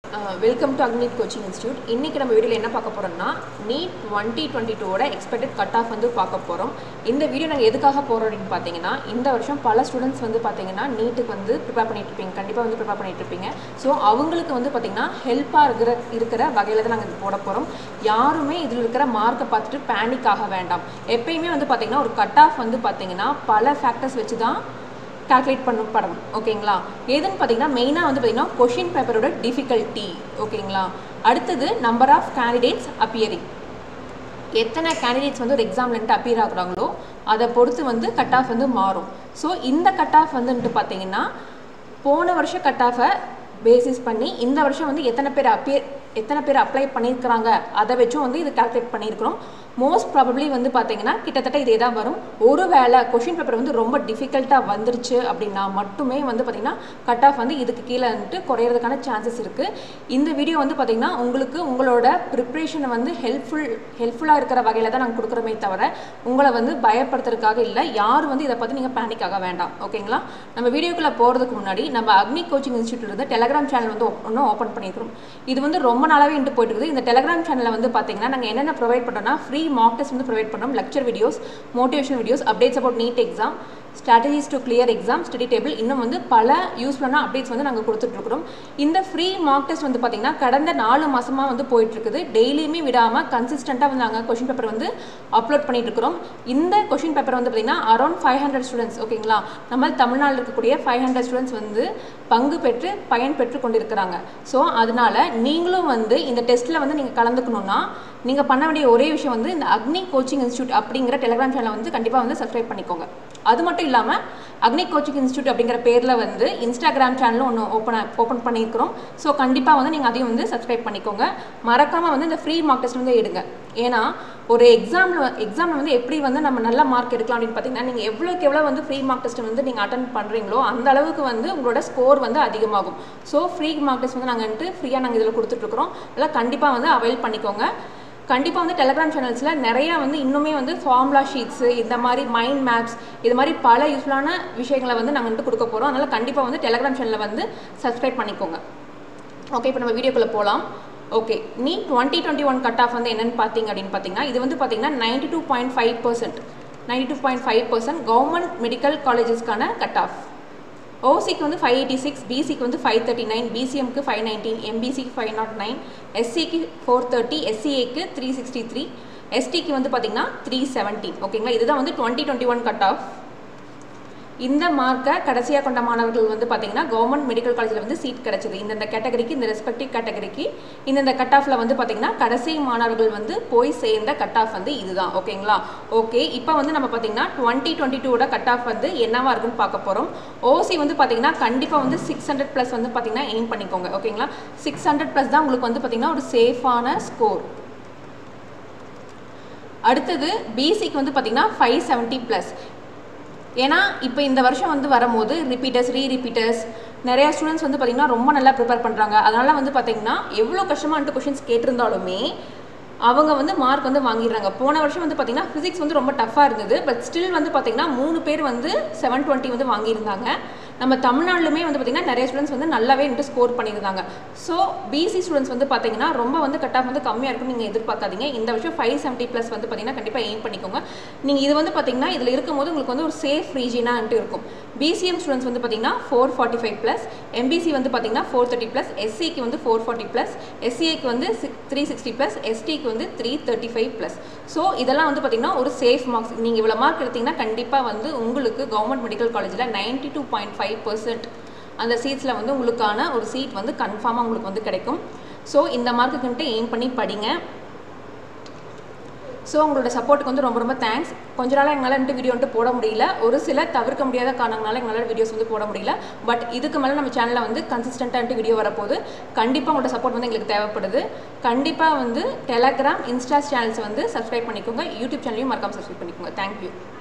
welcome to Agnit coaching institute இன்றைக்கி நம்ம வீடியோவில் என்ன பார்க்க போகிறோம்னா நீட் டுவெண்ட்டி டுவெண்ட்டி டூவோட எக்ஸ்பெக்டட் கட் ஆஃப் வந்து பார்க்க போகிறோம் இந்த வீடியோ நாங்கள் எதுக்காக போகிறோம் அப்படின்னு பார்த்தீங்கன்னா இந்த வருஷம் பல ஸ்டூடெண்ட்ஸ் வந்து பார்த்தீங்கன்னா நீட்டுக்கு வந்து ப்ரிப்பேர் பண்ணிட்டு இருப்பீங்க கண்டிப்பாக வந்து ப்ரிப்பேர் பண்ணிட்டு இருப்பீங்க ஸோ அவங்களுக்கு வந்து பார்த்தீங்கன்னா ஹெல்ப்பாக இருக்கிற இருக்கிற வகையில் தான் நாங்கள் இது போட போகிறோம் யாருமே இதில் இருக்கிற மார்க்கை பார்த்துட்டு பேனிக் ஆக வேண்டாம் எப்பயுமே வந்து பார்த்தீங்கன்னா ஒரு கட் ஆஃப் வந்து பார்த்தீங்கன்னா பல ஃபேக்டர்ஸ் வச்சு தான் கால்குலேட் பண்ணப்படும் ஓகேங்களா எதுன்னு பார்த்தீங்கன்னா மெயினாக வந்து பார்த்தீங்கன்னா கொஷின் பேப்பரோட டிஃபிகல்ட்டி ஓகேங்களா அடுத்தது நம்பர் ஆஃப் கேண்டிடேட்ஸ் அப்பியரிங் எத்தனை கேண்டிடேட்ஸ் வந்து ஒரு எக்ஸாம்லன்ட்டு அப்பியர் ஆகுறாங்களோ அதை பொறுத்து வந்து கட் ஆஃப் வந்து மாறும் ஸோ இந்த கட் ஆஃப் வந்துன்ட்டு பார்த்தீங்கன்னா போன வருஷம் கட் ஆஃபை பேசிஸ் பண்ணி இந்த வருஷம் வந்து எத்தனை பேர் அப்பியர் எத்தனை பேர் அப்ளை பண்ணியிருக்கிறாங்க அதை வச்சும் வந்து இது கால்குலேட் பண்ணியிருக்கிறோம் மோஸ்ட் ப்ராபப்ளி வந்து பார்த்தீங்கன்னா கிட்டத்தட்ட இதே தான் வரும் ஒரு வேளை கொஷின் பேப்பர் வந்து ரொம்ப டிஃபிகல்ட்டாக வந்துருச்சு அப்படின்னா மட்டுமே வந்து பார்த்திங்கன்னா கட் ஆஃப் வந்து இதுக்கு கீழே வந்துட்டு குறையிறதுக்கான சான்சஸ் இருக்குது இந்த வீடியோ வந்து பார்த்திங்கன்னா உங்களுக்கு உங்களோட ப்ரிப்ரேஷனை வந்து ஹெல்ப்ஃபுல் ஹெல்ப்ஃபுல்லாக இருக்கிற வகையில் தான் நாங்கள் கொடுக்குறோமே தவிர உங்களை வந்து பயப்படுத்துறதுக்காக இல்லை யாரும் வந்து இதை பற்றி நீங்கள் பேனிக் ஆக வேண்டாம் ஓகேங்களா நம்ம வீடியோக்குள்ளே போகிறதுக்கு முன்னாடி நம்ம அக்னி கோச்சிங் இன்ஸ்டியூட் இருந்து டெலகிராம் சேனல் வந்து ஒன்றும் ஓப்பன் பண்ணியிருக்கிறோம் இது வந்து ரொம்ப நாளாகவே இன்ட்டு போயிட்டு இருக்குது இந்த டெலகிராம் சேனலில் வந்து பார்த்தீங்கன்னா நாங்கள் என்னென்ன ப்ரொவைட் பண்ணுறோம்னா ஃப்ரீ மாக் டெஸ்ட் வந்து ப்ரொவைட் பண்ணுறோம் lecture videos motivation videos updates about NEET exam strategies to clear exam study table இன்னும் வந்து பல யூஸ்ஃபுல்லான அப்டேட்ஸ் வந்து நாங்கள் கொடுத்துட்ருக்குறோம் இந்த ஃப்ரீ மார்க் டெஸ்ட் வந்து பார்த்திங்கன்னா கடந்த நாலு மாதமாக வந்து போயிட்டுருக்குது டெய்லியுமே விடாமல் கன்சிஸ்டண்ட்டாக வந்து நாங்கள் கொஷின் பேப்பர் வந்து அப்லோட் பண்ணிட்டு இருக்கிறோம் இந்த கொஷின் பேப்பர் வந்து பார்த்திங்கன்னா அரௌண்ட் ஃபைவ் ஹண்ட்ரட் ஸ்டூடெண்ட்ஸ் ஓகேங்களா நம்ம தமிழ்நாட்டில் இருக்கக்கூடிய ஃபைவ் ஹண்ட்ரட் ஸ்டூடெண்ட்ஸ் வந்து பங்கு பெற்று பயன் பெற்று கொண்டிருக்கிறாங்க ஸோ அதனால் நீங்களும் வந்து இந்த டெஸ்ட்டில் வந்து நீங்கள் கலந்துக்கணுன்னா நீங்கள் பண்ண வேண்டிய ஒரே விஷயம் வந்து இந்த அக்னி கோச்சிங் இன்ஸ்டியூட் அப்படிங்கிற டெலிகிராம் சேனலை வந்து கண்டிப்பாக வந்து சப்ஸ்கிரைப் பண்ணிக்கோங்க அது மட்டும் இல்லாமல் அக்னி கோச்சிங் இன்ஸ்டியூட் அப்படிங்கிற பேரில் வந்து இன்ஸ்டாகிராம் சேனலும் ஒன்று ஓப்பன் ஓப்பன் பண்ணியிருக்கிறோம் ஸோ கண்டிப்பாக வந்து நீங்கள் அதையும் வந்து சப்ஸ்கிரைப் பண்ணிக்கோங்க மறக்காமல் வந்து இந்த ஃப்ரீ மார்க் டெஸ்ட் வந்து எடுங்க ஏன்னா ஒரு எக்ஸாமில் எக்ஸாமில் வந்து எப்படி வந்து நம்ம நல்ல மார்க் எடுக்கலாம் அப்படின்னு பார்த்தீங்கன்னா நீங்கள் எவ்வளோக்கு எவ்வளோ வந்து ஃப்ரீ மார்க் டெஸ்ட் வந்து நீங்கள் அட்டன் பண்ணுறீங்களோ அந்த அளவுக்கு வந்து உங்களோட ஸ்கோர் வந்து அதிகமாகும் ஸோ ஃப்ரீ மார்க் டெஸ்ட் வந்து நாங்கள் வந்துட்டு ஃப்ரீயாக நாங்கள் இதில் கொடுத்துட்ருக்குறோம் அதெல்லாம் கண்டிப்பாக வந்து அவைல் பண்ணிக்கோங்க கண்டிப்பாக வந்து டெலகிராம் சேனல்ஸில் நிறையா வந்து இன்னுமே வந்து ஃபார்முலா ஷீட்ஸு இந்த மாதிரி மைண்ட் மேப்ஸ் இது மாதிரி பல யூஸ்ஃபுல்லான விஷயங்களை வந்து நாங்கள் வந்துட்டு கொடுக்க போகிறோம் அதனால் கண்டிப்பாக வந்து டெலகிராம் சேனலில் வந்து சப்ஸ்கிரைப் பண்ணிக்கோங்க ஓகே இப்போ நம்ம வீடியோக்குள்ளே போகலாம் okay NEET twenty twenty one cut off வந்து என்னென்னு பார்த்தீங்க அப்படின்னு பார்த்தீங்கன்னா இது வந்து பார்த்தீங்கன்னா ninety two point five percent ninety two point five percent government medical காலேஜஸ்க்கான கட் ஆஃப் ஓசிக்கு வந்து ஃபைவ் எயிட்டி சிக்ஸ் பிசிக்கு வந்து ஃபைவ் தேர்ட்டி நைன் பிசிஎம்க்கு ஃபைவ் நைன்டீன் எம்பிசிக்கு ஃபைவ் நாட் நைன் எஸ்சிக்கு ஃபோர் தேர்ட்டி எஸ்சிஏக்கு த்ரீ சிக்ஸ்டி த்ரீ எஸ்டிக்கு வந்து பார்த்தீங்கன்னா த்ரீ செவன்டீன் ஓகேங்களா இதுதான் வந்து twenty twenty one cut off இந்த மார்க்கை கடைசியாக கொண்ட மாணவர்கள் வந்து பார்த்தீங்கன்னா கவர்மெண்ட் மெடிக்கல் காலேஜில் வந்து சீட் கிடச்சிது இந்தந்த கேட்டகரிக்கு இந்த ரெஸ்பெக்டிவ் கேட்டகரிக்கு இந்தந்த கட் ஆஃபில் வந்து பார்த்தீங்கன்னா கடைசி மாணவர்கள் வந்து போய் சேர்ந்த கட் ஆஃப் வந்து இதுதான் ஓகேங்களா ஓகே இப்போ வந்து நம்ம பார்த்தீங்கன்னா டுவெண்ட்டி டுவெண்ட்டி டூவோட கட் ஆஃப் வந்து என்னவா இருக்குன்னு பார்க்க போகிறோம் ஓசி வந்து பார்த்தீங்கன்னா கண்டிப்பாக வந்து சிக்ஸ் ஹண்ட்ரட் ப்ளஸ் வந்து பார்த்தீங்கன்னா எய்ம் பண்ணிக்கோங்க ஓகேங்களா சிக்ஸ் ஹண்ட்ரட் ப்ளஸ் தான் உங்களுக்கு வந்து பார்த்தீங்கன்னா ஒரு சேஃபான ஸ்கோர் அடுத்தது பிசிக்கு வந்து பார்த்தீங்கன்னா ஃபைவ் செவன்ட்டி ப்ளஸ் ஏன்னா இப்போ இந்த வருஷம் வந்து வரும்போது ரிப்பீட்டர்ஸ் ரீ ரிப்பீட்டர்ஸ் நிறையா ஸ்டூடெண்ட்ஸ் வந்து பார்த்திங்கன்னா ரொம்ப நல்லா ப்ரிப்பேர் பண்ணுறாங்க அதனால் வந்து பார்த்திங்கன்னா எவ்வளோ கஷ்டமான்ட்டு கொஷின்ஸ் கேட்டிருந்தாலுமே அவங்க வந்து மார்க் வந்து வாங்கிடுறாங்க போன வருஷம் வந்து பார்த்திங்கன்னா ஃபிசிக்ஸ் வந்து ரொம்ப டஃப்பாக இருந்தது பட் ஸ்டில் வந்து பார்த்திங்கன்னா மூணு பேர் வந்து செவன் டுவெண்ட்டி வந்து வாங்கியிருந்தாங்க நம்ம தமிழ்நாட்டிலுமே வந்து பார்த்திங்கன்னா நிறைய ஸ்டூடெண்ட்ஸ் வந்து நல்லாவே வந்துட்டு ஸ்கோர் பண்ணியிருந்தாங்க ஸோ பிசி ஸ்டூடெண்ட்ஸ் வந்து பார்த்திங்கன்னா ரொம்ப வந்து கட் ஆஃப் வந்து கம்மியாக இருக்கும்னு நீங்கள் எதிர்பார்க்காதீங்க இந்த வருஷம் ஃபைவ் செவன்ட்டி ப்ளஸ் வந்து பார்த்திங்கன்னா கண்டிப்பாக எய்ம் பண்ணிக்கோங்க நீங்கள் இது வந்து பார்த்திங்கன்னா இதில் இருக்கும்போது உங்களுக்கு வந்து ஒரு சேஃப் ரீஜனாக இருக்கும் பிசிஎம் ஸ்டூடெண்ட்ஸ் வந்து பார்த்திங்கன்னா four forty five plus MBC வந்து பார்த்திங்கன்னா ஃபோர் தேர்ட்டி ப்ளஸ் எஸ்சிக்கு வந்து ஃபோர் ஃபார்ட்டி ப்ளஸ் எஸ்சிஏக்கு வந்து சிக் த்ரீ சிக்ஸ்டி ப்ளஸ் எஸ்டிக்கு வந்து three thirty five plus so இதெல்லாம் வந்து பார்த்திங்கன்னா ஒரு சேஃப் மார்க்ஸ் நீங்கள் இவ்வளோ மார்க் எடுத்திங்கன்னா கண்டிப்பாக வந்து உங்களுக்கு கவர்மெண்ட் மெடிக்கல் காலேஜில் ninety two point five percent அந்த சீட்ஸில் வந்து உங்களுக்கான ஒரு சீட் வந்து கன்ஃபார்மாக உங்களுக்கு வந்து கிடைக்கும் ஸோ இந்த மார்க்குக்குன்ட்டு எய்ம் பண்ணி படிங்க ஸோ உங்களோட சப்போர்ட்டுக்கு வந்து ரொம்ப ரொம்ப தேங்க்ஸ் கொஞ்ச நாளாக எங்களால் வந்துட்டு வீடியோ வந்துட்டு போட முடியல ஒரு சில தவிர்க்க முடியாத காரணங்களால எங்களால் வீடியோஸ் வந்து போட முடியல பட் இதுக்கு மேலே நம்ம சேனலில் வந்து கன்சிஸ்டண்ட்டாக வீடியோ வரப்போகுது கண்டிப்பாக உங்களோட சப்போர்ட் வந்து எங்களுக்கு தேவைப்படுது கண்டிப்பாக வந்து டெலகிராம் இன்ஸ்டா சேனல்ஸ் வந்து சப்ஸ்கிரைப் பண்ணிக்கோங்க யூடியூப் சேனலையும் மறக்காமல் சப்ஸ்கிரைப் பண்ணிக்கோங்க தேங்க்யூ